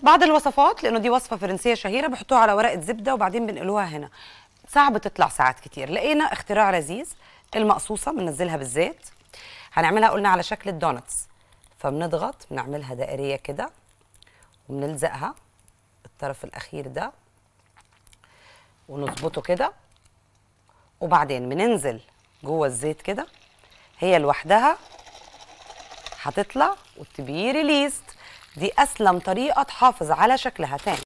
بعض الوصفات لانه دي وصفه فرنسيه شهيره بحطوها على ورقه زبده وبعدين بنقلوها هنا صعب تطلع ساعات كتير لقينا اختراع لذيذ المقصوصه بننزلها بالزيت هنعملها قلنا على شكل الدونتس فبنضغط بنعملها دائريه كده وبنلزقها الطرف الاخير ده ونظبطه كده وبعدين بننزل جوه الزيت كده هي لوحدها هتطلع وتبقي ريليست دي اسلم طريقه تحافظ على شكلها تاني